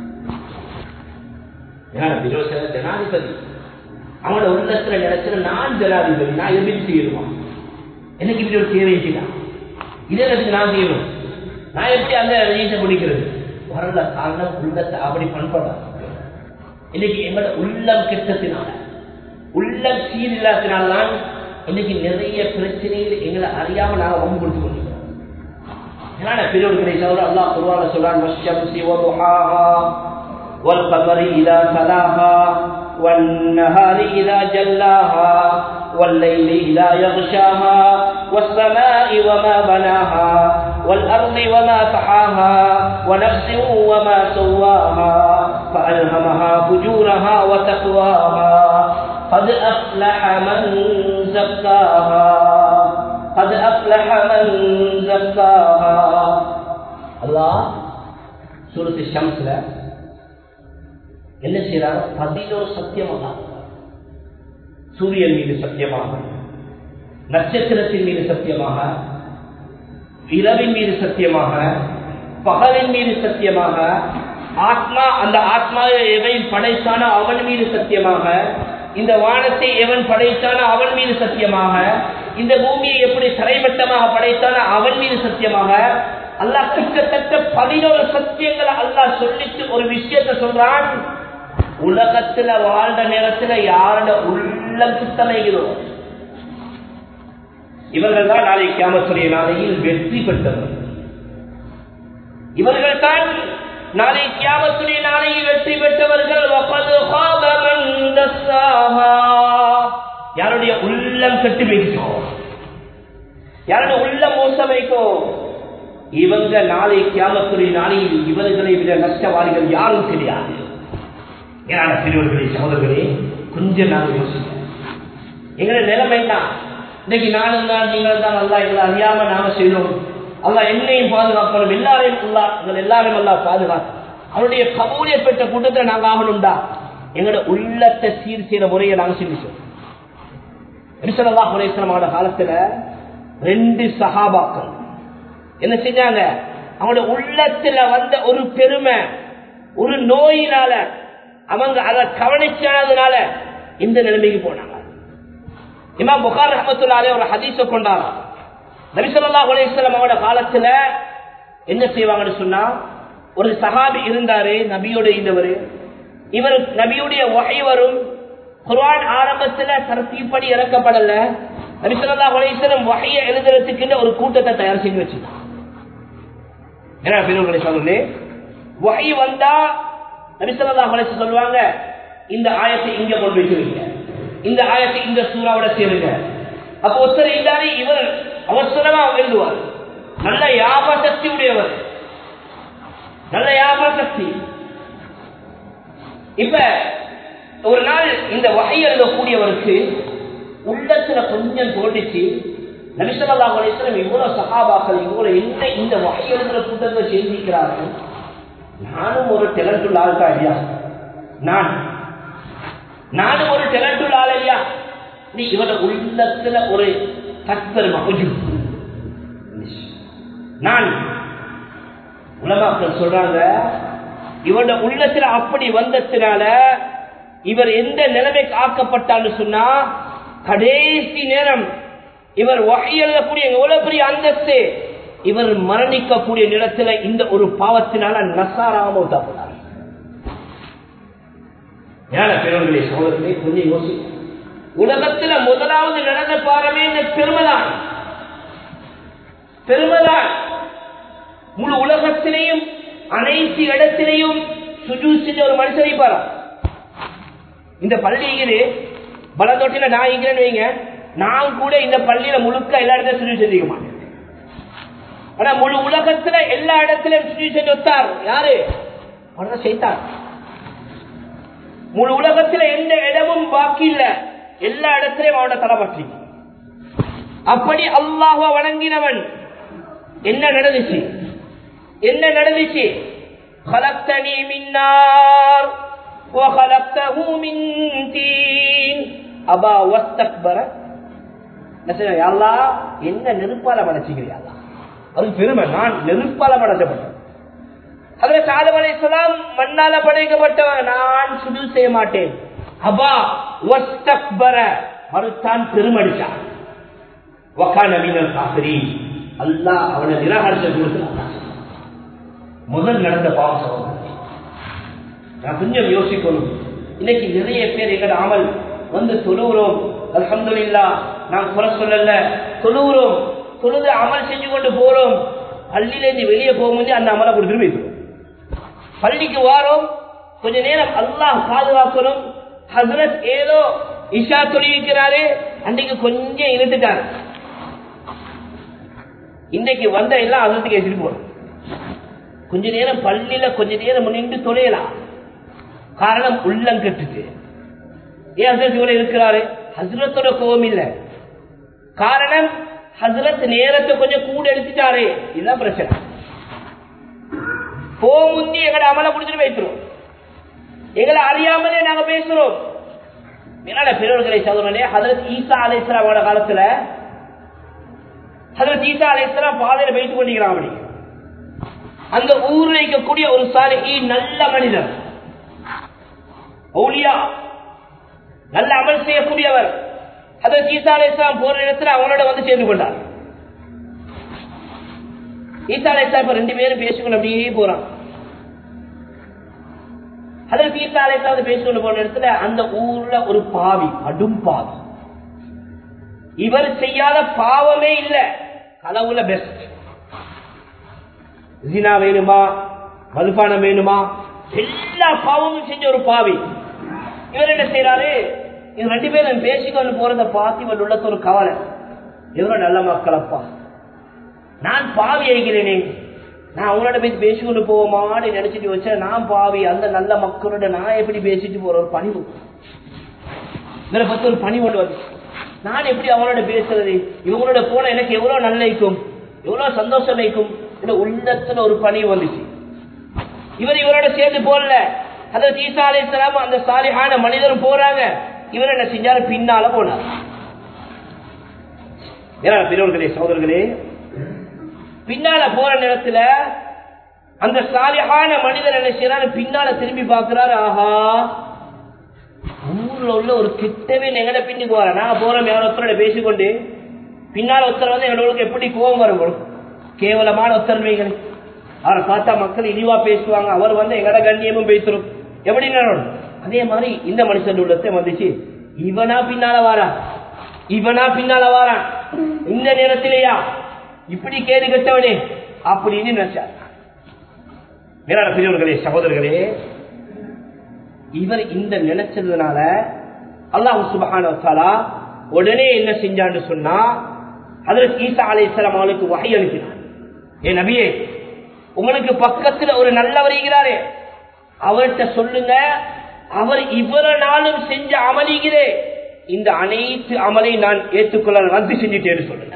ஜனாதிபதி அவனோட உள்ளத்துல நினைச்சல நான் ஜனாதிபதி நான் எப்படி செய்யணுமா எனக்கு இப்படி ஒரு தேவை இல்லையா இதே எனக்கு நான் செய்யணும் நான் எப்படி அந்த ரஜினியை பிடிக்கிறது வரல காரணம் உள்ளத்தை அப்படி பண்பட இன்னைக்கு எங்களோட உள்ளம் கெட்டத்தினால உள்ளம் சீரில்லாத்தினால்தான் இன்னைக்கு நிறைய பிரச்சனைகள் எங்களை அறியாம நாங்க வம்பு கொடுத்து கொண்டிருக்கிறோம் ஏன்னா பெரியவர்களை தவிர அல்லா குருவான சொல்றான் மஷம்சி வதுஹாஹா والقمر إذا تلاها والنهار إذا جلاها والليل إذا يغشاها والسماء وما بناها والأرض وما طحاها ونفس وما سواها فألهمها فجورها وتقواها قد أفلح من زكاها قد أفلح من زكاها الله سورة الشمس لا என்ன செய்யறாங்க பதினோரு சத்தியமாக சூரியன் மீது சத்தியமாக நட்சத்திரத்தின் மீது சத்தியமாக இரவின் மீது சத்தியமாக பகலின் மீது சத்தியமாக ஆத்மா அந்த ஆத்மாவை எவன் படைத்தானோ அவன் மீது சத்தியமாக இந்த வானத்தை எவன் படைத்தானோ அவன் மீது சத்தியமாக இந்த பூமியை எப்படி தரைமட்டமாக படைத்தானோ அவன் மீது சத்தியமாக அல்லாஹ் கிட்டத்தட்ட பதினோரு சத்தியங்களை அல்லாஹ் சொல்லிட்டு ஒரு விஷயத்தை சொல்றான் உலகத்துல வாழ்ந்த நேரத்துல யாரோட உள்ளம் சுத்தமைகிறோம் இவர்கள் தான் நாளை கேமத்துடைய நாளையில் வெற்றி பெற்றவர்கள் இவர்கள் தான் நாளை கியாமத்துடைய நாளையில் வெற்றி பெற்றவர்கள் யாருடைய உள்ளம் கட்டி வைக்கும் யாருடைய உள்ளம் மோசம் வைக்கும் இவங்க நாளை கியாமத்துடைய நாளையில் இவர்களை விட நஷ்டவாதிகள் யாரும் தெரியாது ஏன்னா பெரியவர்களே சகோதரர்களே கொஞ்சம் நாங்கள் யோசிப்போம் எங்களை நிலைமை தான் இன்னைக்கு நானும் தான் நீங்கள் தான் நல்லா எங்களை அறியாம நாம செய்தோம் அல்லா என்னையும் பாதுகாக்கணும் எல்லாரையும் அல்லா எங்கள் எல்லாரையும் அல்லா பாதுகாக்கும் அவருடைய கபூலிய பெற்ற கூட்டத்தை நாங்கள் ஆகணும்டா எங்களோட உள்ளத்தை சீர் செய்யற முறையை நாங்கள் சிந்திச்சோம் ரிசலல்லா குலேஸ்வரமான காலத்துல ரெண்டு சகாபாக்கள் என்ன செஞ்சாங்க அவங்களோட உள்ளத்துல வந்த ஒரு பெருமை ஒரு நோயினால அவங்க அதை கவனிச்சாதனால இந்த நிலைமைக்கு போனாங்க இமாம் புகார் ரஹமத்துல்லாலே ஒரு ஹதீஸ கொண்டாங்க நபிசல்லா அலிஸ்லாம் அவரோட காலத்துல என்ன செய்வாங்கன்னு சொன்னா ஒரு சஹாபி இருந்தாரு நபியோட இருந்தவர் இவர் நபியுடைய வகை வரும் குர்ஆன் ஆரம்பத்துல தரத்தீப்படி இறக்கப்படல நபிசல்லா அலிஸ்லாம் வகையை எழுதுறதுக்கு ஒரு கூட்டத்தை தயார் செஞ்சு வச்சிருந்தாங்க என்ன பெரியவர்களை சொல்லுங்க வகை வந்தா நபிசல்லா அலிஸ் சொல்லுவாங்க இந்த ஆயத்தை இங்க கொண்டு வைக்கிறீங்க இந்த ஆயத்தை இந்த சூறாவோட சேருங்க அப்ப ஒருத்தர் இல்லாரு இவர் அவசரமா எழுதுவார் நல்ல யாப சக்தி உடையவர் நல்ல யாப சக்தி இப்ப ஒரு நாள் இந்த வகை எழுதக்கூடியவருக்கு உள்ளத்துல கொஞ்சம் தோண்டிச்சு நபிசல்லா அலிஸ்லம் இவ்வளவு சகாபாக்கள் இவ்வளவு என்ன இந்த வகை எழுதுற கூட்டத்தை சேர்ந்திருக்கிறார்கள் நானும் ஒரு டெலண்ட் ஆள் தான் ஐயா நான் நானும் ஒரு டெலண்ட் ஆள் ஐயா நீ இவட உள்ளத்துல ஒரு தற்பெருமை கொஞ்சம் நான் உலமாக்கள் சொல்றாங்க இவரோட உள்ளத்துல அப்படி வந்ததுனால இவர் எந்த நிலைமைக்கு ஆக்கப்பட்டான்னு சொன்னா கடைசி நேரம் இவர் வகை எழுதக்கூடிய எவ்வளவு பெரிய அந்தஸ்து இவர் மரணிக்கக்கூடிய நிலத்துல இந்த ஒரு பாவத்தினால நசாராம உத்தாப்பட்டார் ஏன்னா பெருமைகளே சகோதரர்களே கொஞ்சம் யோசி உலகத்துல முதலாவது நடந்த பாரமே இந்த பெருமைதான் பெருமைதான் முழு உலகத்திலையும் அனைத்து இடத்திலையும் சுஜு செஞ்ச ஒரு மனுஷன் இருப்பாரா இந்த பள்ளியிலே பலத்தொட்டில நான் இருக்கிறேன்னு வைங்க நான் கூட இந்த பள்ளியில முழுக்க எல்லா இடத்தையும் சுஜு செஞ்சுக்க மாட்டேன் ஆனா முழு உலகத்துல எல்லா இடத்திலும் சுஜு செஞ்சு வச்சார் யாரு அவர்தான் செய்தார் முழு உலகத்துல எந்த இடமும் பாக்கி இல்ல எல்லா இடத்திலையும் அவனோட தலைப்பற்றி அப்படி அல்லாஹ வணங்கினவன் என்ன நடந்துச்சு என்ன நடந்துச்சு خلقتني من نار وخلقته من طين أبا واستكبر என்ன நெருப்பால படைச்சிக்கிறியா அதுக்கு பெருமை நான் நெருப்பால படைச்சப்பட்டேன் அதுல சாதம் அலைசலாம் மண்ணால படைக்கப்பட்டவன் நான் சுடு செய்ய மாட்டேன் அபா வஸ்தக்பர மறுத்தான் பெருமடிச்சான் வக்கான மீனல் காசிரி அல்லாஹ் அவனை நிராகரிச்ச கொடுத்து முதல் நடந்த பாவம் நான் கொஞ்சம் யோசிக்கணும் இன்னைக்கு நிறைய பேர் எங்கட அமல் வந்து தொழுகிறோம் அல்ஹம்துலில்லா நான் குறை சொல்லல தொழுகிறோம் தொழுது அமல் செஞ்சு கொண்டு போறோம் பள்ளியிலேருந்து வெளியே போகும்போது அந்த அமலை கொடுத்துட்டு போயிடுவோம் பள்ளிக்கு வாரோம் கொஞ்ச நேரம் அல்லாஹ் பாதுகாக்கணும் ஹசரத் ஏதோ இஷா தொழிவிக்கிறாரு அன்னைக்கு கொஞ்சம் இழுத்துட்டாரு இன்றைக்கு வந்த எல்லாம் ஹசரத்துக்கு எடுத்துட்டு போறோம் கொஞ்ச நேரம் பள்ளியில கொஞ்ச நேரம் நின்று தொலையலாம் காரணம் உள்ளம் கட்டுட்டு ஏன் ஹசரத் இவ்வளவு இருக்கிறாரு ஹசரத்தோட கோபம் இல்ல காரணம் ஹசரத் நேரத்தை கொஞ்சம் கூட எடுத்துட்டாரு இதுதான் பிரச்சனை போ முந்தி எங்களை அமல குடிச்சிட்டு வைக்கிறோம் எங்களை அறியாமலே நாங்க பேசுறோம் என்னால பெரியவர்களை சகோதரனே ஹதரத் ஈசா அலைஸ்லாமோட காலத்துல ஹதரத் ஈசா அலைஸ்லாம் பாதையில வைத்துக் கொண்டிருக்கிறான் அப்படி அந்த ஊர்ல இருக்கக்கூடிய ஒரு சாலிஹி நல்ல மனிதர் ஒளியா நல்ல அமல் செய்யக்கூடியவர் ஹதரத் ஈசா அலைஸ்லாம் போற இடத்துல அவனோட வந்து சேர்ந்து கொண்டார் ஈசா அலைஸ்லாம் இப்ப ரெண்டு பேரும் பேசிக்கொண்டு அப்படியே போறான் அதில் ஈசா அலைஸ்லாம் வந்து பேசிக்கொண்டு போன இடத்துல அந்த ஊர்ல ஒரு பாவி அடும் பாவி இவர் செய்யாத பாவமே இல்ல கனவுல பெஸ்ட் ஜினா வேணுமா மதுபானம் வேணுமா எல்லா பாவமும் செஞ்ச ஒரு பாவி இவர் என்ன செய்யறாரு இது ரெண்டு பேரும் பேசிக்கொண்டு போறத பார்த்து இவர் உள்ளத்து ஒரு கவலை எவ்வளவு நல்ல மக்கள் அப்பா நான் பாவி ஆகிறேனே நான் அவங்களோட போய் பேசிக்கொண்டு போவோமான்னு நினைச்சிட்டு வச்சேன் நான் பாவி அந்த நல்ல மக்களோட நான் எப்படி பேசிட்டு போற ஒரு பணிவு இவரை பத்தி ஒரு பணி கொண்டு வந்து நான் எப்படி அவங்களோட பேசுறது இவங்களோட போன எனக்கு எவ்வளவு நல்லைக்கும் எவ்வளவு சந்தோஷம் வைக்கும் இந்த உள்ளத்துல ஒரு பணி வந்துச்சு இவர் இவரோட சேர்ந்து போடல அதாவது ஈசா அலைஹிஸ்ஸலாம் அந்த சாலிஹான மனிதரும் போறாங்க இவர் என்ன செஞ்சாரு பின்னால போனார் ஏன்னா பெரியவர்களே சகோதரர்களே பின்னால போற நேரத்துல அந்த சாலிஹான மனிதர் என்ன செய்யறாரு பின்னால திரும்பி பார்க்கிறாரு ஆஹா ஊர்ல உள்ள ஒரு கிட்டவே எங்கட பின்னுக்கு வர நான் போறோம் யாரோ ஒருத்தரோட பேசிக்கொண்டு பின்னால ஒருத்தர் வந்து எங்களுக்கு எப்படி கோபம் வரும் உங்களுக்கு? கேவலமான ஒத்தன்மைகள் அவரை பார்த்தா மக்கள் இழிவா பேசுவாங்க அவர் வந்து எங்கட கண்ணியமும் பேசுறோம் எப்படி நடக்கும்? அதே மாதிரி இந்த மனுஷன் உள்ளத்தை வந்துச்சு இவனா பின்னால வாரா இவனா பின்னால வாரான் இந்த நேரத்திலேயா இப்படி கேடு கட்டவனே அப்படின்னு நினைச்சார் மேலான பெரியவர்களே சகோதரர்களே இவர் இந்த நினைச்சதுனால அல்லாஹ் சுபஹான வத்தாலா உடனே என்ன செஞ்சான்னு சொன்னா அதற்கு ஈசா அலைஹிஸ்ஸலாம் அவளுக்கு வகை அனுப்பினார் ஏ நபியே உங்களுக்கு பக்கத்துல ஒரு நல்லவர் இருக்கிறாரே அவர்கிட்ட சொல்லுங்க அவர் இவ்வளவு நாளும் செஞ்ச அமலிகிறே இந்த அனைத்து அமலை நான் ஏற்றுக்கொள்ள ரத்து செஞ்சுட்டேன்னு சொல்லுங்க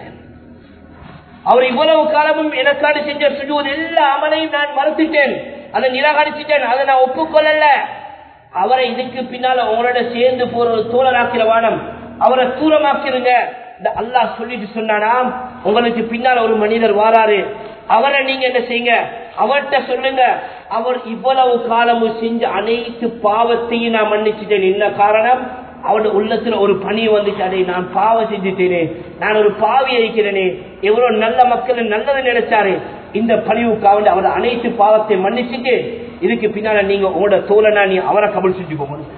அவர் இவ்வளவு காலமும் எனக்காடு செஞ்ச சுஜூத் எல்லா அமலையும் நான் மறுத்துட்டேன் அதை நிராகரிச்சுட்டேன் அதை நான் ஒப்புக்கொள்ளல அவரை இதுக்கு பின்னால உங்களோட சேர்ந்து போற ஒரு தோழராக்கிற வானம் அவரை தூரமாக்கிருங்க இந்த அல்லாஹ் சொல்லிட்டு சொன்னானாம் உங்களுக்கு பின்னால ஒரு மனிதர் வாராரு அவரை நீங்க என்ன செய்யுங்க அவர்கிட்ட சொல்லுங்க அவர் இவ்வளவு காலமும் செஞ்ச அனைத்து பாவத்தையும் நான் மன்னிச்சுட்டேன் என்ன காரணம் அவருடைய உள்ளத்துல ஒரு பணி வந்துச்சு அதை நான் பாவம் செஞ்சுட்டேனே நான் ஒரு பாவி இருக்கிறேனே எவ்வளவு நல்ல மக்கள் நல்லது நினைச்சாரு இந்த பணிவுக்காக அவர் அனைத்து பாவத்தை மன்னிச்சுட்டு இதுக்கு பின்னால நீங்க உங்களோட தோழனா நீ அவரை கபல் செஞ்சு போகணும்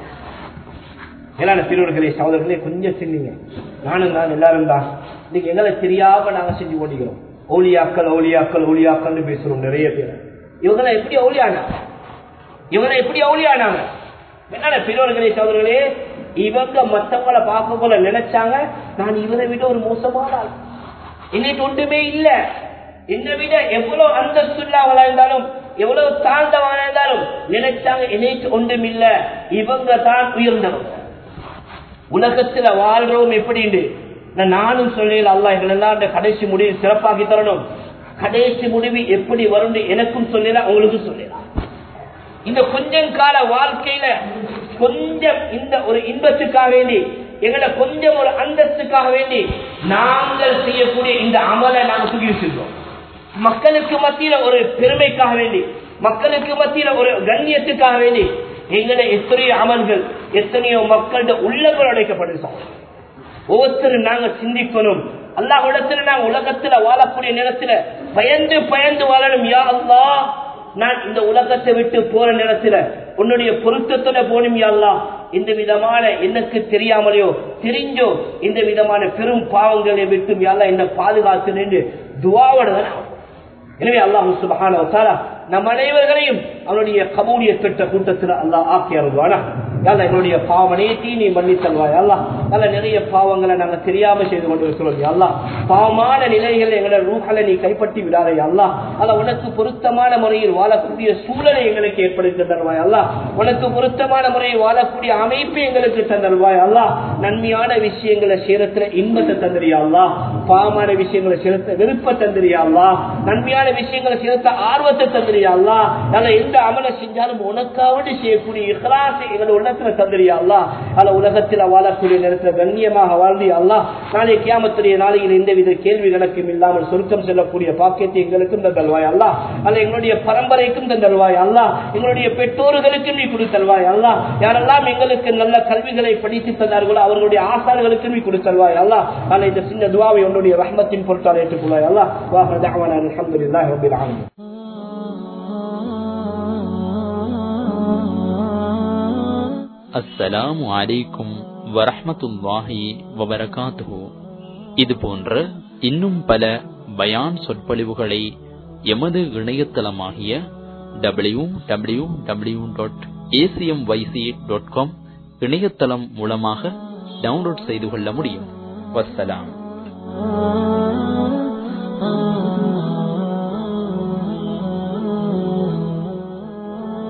மேலான பெரியவர்களே சகோதரர்களே கொஞ்சம் சின்னிங்க நானும் தான் எல்லாரும் தான் இன்னைக்கு எங்களை தெரியாம நாங்க செஞ்சு கொண்டிருக்கிறோம் ஓலியாக்கள் ஓலியாக்கள் ஓலியாக்கள்னு பேசுறோம் நிறைய பேர் இவங்களை எப்படி ஓலியானா இவரை எப்படி ஓலியானாங்க மேலான பெரியவர்களே சகோதரர்களே இவங்க மத்தவங்களை பார்க்க போல நினைச்சாங்க நான் இவரை விட ஒரு மோசமான ஆள் இன்னைக்கு ஒன்றுமே இல்ல என்னை விட எவ்வளவு அந்தஸ்துள்ளவங்களா இருந்தாலும் எவ்வளவு தாழ்ந்தவங்களா இருந்தாலும் நினைச்சாங்க இன்னைக்கு ஒன்றும் இல்ல இவங்க தான் உயர்ந்தவங்க உலகத்துல வாழ்றோம் எப்படின்னு நான் நானும் சொல்லல அல்லா எங்களெல்லாம் அந்த கடைசி முடிவு சிறப்பாக்கி தரணும் கடைசி முடிவு எப்படி வரும் எனக்கும் சொல்லலாம் உங்களுக்கும் சொல்லலாம் இந்த கொஞ்சம் கால வாழ்க்கையில கொஞ்சம் இந்த ஒரு இன்பத்துக்காக வேண்டி எங்களை கொஞ்சம் ஒரு அந்தஸ்துக்காக வேண்டி நாங்கள் செய்யக்கூடிய இந்த அமலை நாங்கள் தூக்கி வச்சிருக்கோம் மக்களுக்கு மத்தியில ஒரு பெருமைக்காக வேண்டி மக்களுக்கு மத்தியில ஒரு கண்ணியத்துக்காக வேண்டி எங்களை எத்தனையோ அமல்கள் எத்தனையோ மக்களோட உள்ளங்கள் அடைக்கப்படுது ஒவ்வொருத்தரும் நாங்க சிந்திக்கணும் அல்லாஹிடத்துல நாங்க உலகத்துல வாழக்கூடிய நேரத்துல பயந்து பயந்து வாழணும் யா அல்லா நான் இந்த உலகத்தை விட்டு போற நேரத்துல உன்னுடைய பொருத்தத்துல போனும் யாழ்லா இந்த விதமான எனக்கு தெரியாமலையோ தெரிஞ்சோ இந்த விதமான பெரும் பாவங்களை விட்டும் யாழ்லா என்ன பாதுகாத்து நின்று துவாவோட தான் எனவே அல்லாஹு சுபஹான வத்தாலா நம் அனைவர்களையும் அவனுடைய கபூலிய பெற்ற கூட்டத்தில் அல்லாஹ் ஆக்கி அருள்வானா யாழ்லா எங்களுடைய பாவனையத்தை நீ மன்னித்தல்வாய் அல்லாஹ் நல்ல நிறைய பாவங்களை நாங்க தெரியாம செய்து கொண்டு இருக்கிறோம் அல்லாஹ் பாவமான நிலைகள் எங்களோட ரூஹலை நீ கைப்பற்றி விடாதே அல்லாஹ் அல்ல உனக்கு பொருத்தமான முறையில் வாழக்கூடிய சூழலை எங்களுக்கு ஏற்படுத்தி தருவாய் அல்லாஹ் உனக்கு பொருத்தமான முறையில் வாழக்கூடிய அமைப்பு எங்களுக்கு தந்தருவாய் அல்லாஹ் நன்மையான விஷயங்களை சேரத்துல இன்பத்தை தந்திரியா அல்லாஹ் பாவமான விஷயங்களை செலுத்த விருப்ப தந்திரியா அல்லாஹ் நன்மையான விஷயங்களை செலுத்த ஆர்வத்தை தந்திரியா அல்லாஹ் நாங்க எந்த அமலை செஞ்சாலும் உனக்காவது செய்யக்கூடிய இஹ்லாசை எங்களை உள்ளத்துல தந்திரியா அல்லாஹ் அல்ல உலகத்தில் வாழக்கூடிய நேரத்தில் கண்ணியமாக வாழ்ந்தியா அல்லாஹ் நாளை கியாமத்துடைய நாளையில் எந்தவித கேள்வி கணக்கும் இல்லாமல் சுருக்கம் செல்லக்கூடிய பாக்கியத்தை எங்களுக்கும் தந்தல்வாய் அல்லாஹ் அல்ல எங்களுடைய பரம்பரைக்கும் தந்தல்வாய் அல்லாஹ் எங்களுடைய பெற்றோர்களுக்கும் நீ கொடுத்தல்வாய் அல்லாஹ் யாரெல்லாம் எங்களுக்கு நல்ல கல்விகளை படித்து தந்தார்களோ அவர்களுடைய ஆசார்களுக்கும் நீ கொடுத்தல்வாய் அல்லாஹ் அல்ல இந்த சின்ன துவாவை உன்னுடைய ரஹ்மத்தின் பொருட்டால் ஏற்றுக்கொள்வாய் அல்லாஹ் வாஹ் தஅவானா அல்ஹம்துலில்லாஹி ரப்பில் ஆலமீன் அஸ்ஸலாமு அலைக்கும் வரஹ்மத்துல்லாஹி வபரகாத்துஹு இது போன்ற இன்னும் பல பயான் சொற்பொழிவுகளை எமது இணையதளமாகிய W W W dot ACM YC dot com இணையதளம் மூலமாக டவுன்லோட் செய்து கொள்ள முடியும் வஸ்ஸலாம்